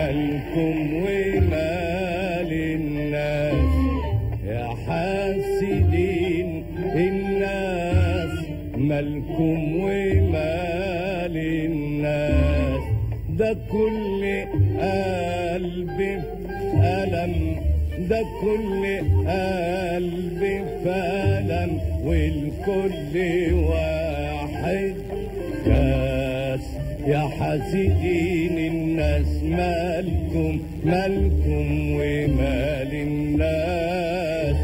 مالكم ومال الناس يا حاسدين الناس مالكم ومال الناس ده كل قلب ألم ده كل قلب فلم والكل واحد كاس يا حاسدين الناس مالكم مالكم ومال الناس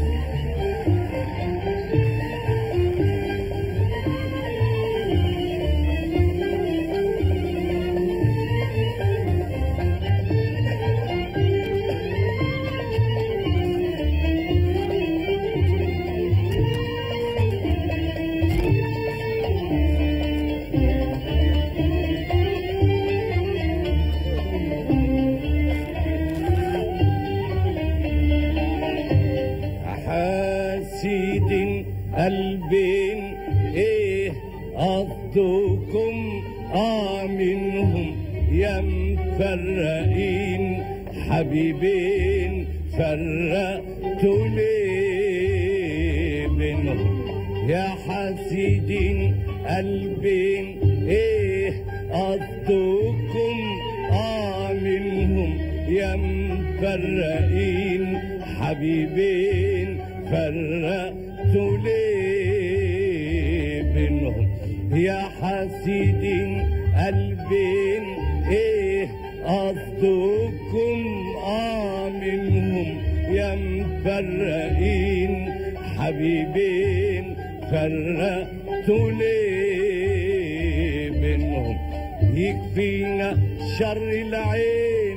حاسد قلبين ايه قصدكم اه منهم يا مفرقين حبيبين فرقتوا ليه بينهم يا حاسدين قلبين ايه قصدكم اه منهم يا مفرقين حبيبين فرقتوا ليه بينهم يا حاسدين قلبين ايه قصدكم اه منهم يا مفرقين حبيبين فرقتوا ليه بينهم يكفينا شر العين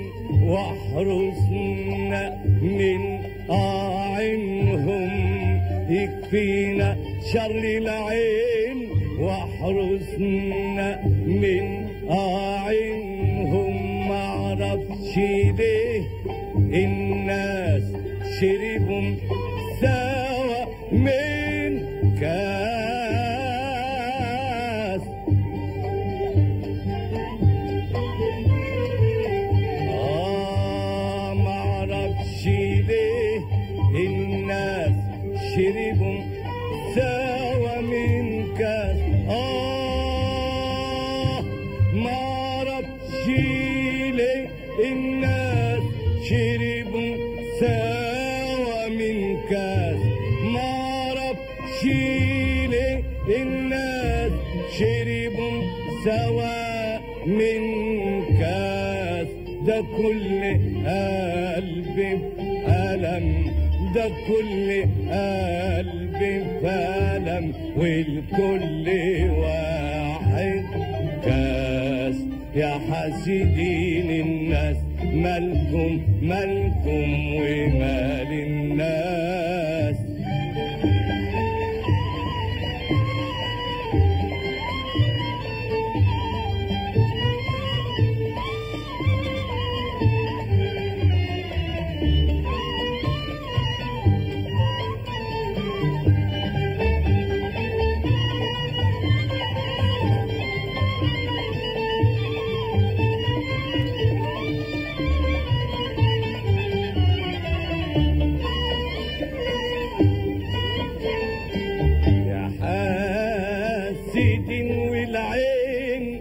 واحرسنا من أعينهم يكفينا شر العين واحرسنا من أعينهم معرفش ليه الناس شربوا سوا من كاس آه معرفش ليه الناس شربوا سوا من كاس آه معرفش ليه الناس شربوا سوا من كاس معرفش ليه الناس شربوا سوا من كاس ده كل قلب ألم ده كل قلب فلم والكل واحد كاس يا حاسدين الناس مالكم مالكم ومال الناس يا حاسد والعين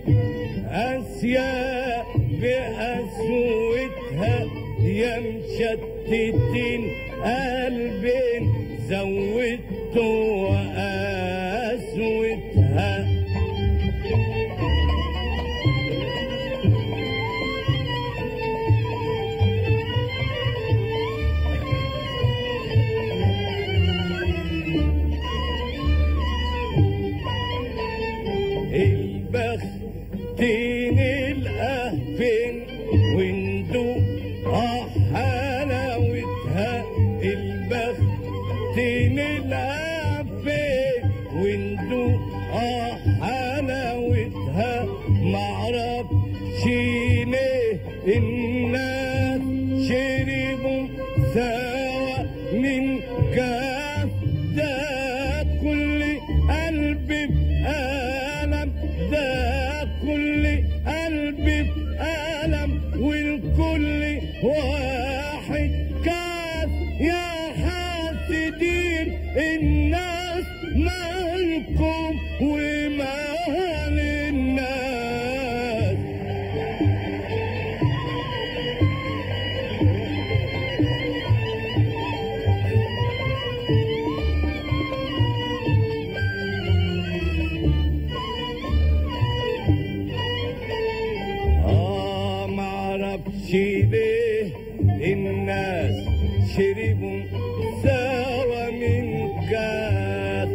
أسيا بأسوتها يا مشتتين قلبين زودتوا وقسوتها البختين القهفين وندوق اه حلاوتها البختين القهفين وندوق اه حلاوتها معرفش ليه الناس شربوا سوا من كاس ده كل قلب بألم ده كل قلب بألم والكل ليه الناس شربوا سوا من كاس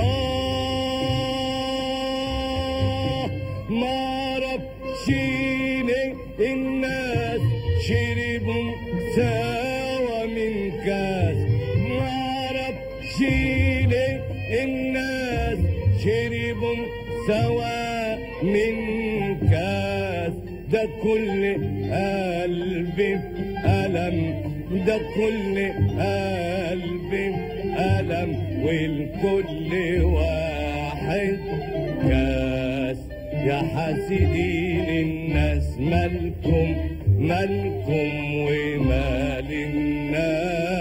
آه ما عرفش ليه الناس شربوا سوا من كاس ما عرفش ليه الناس شربوا سوا من كاس ده كل قلبي ألم ده كل قلبي ألم والكل واحد كاس يا حاسدين الناس مالكم مالكم ومال الناس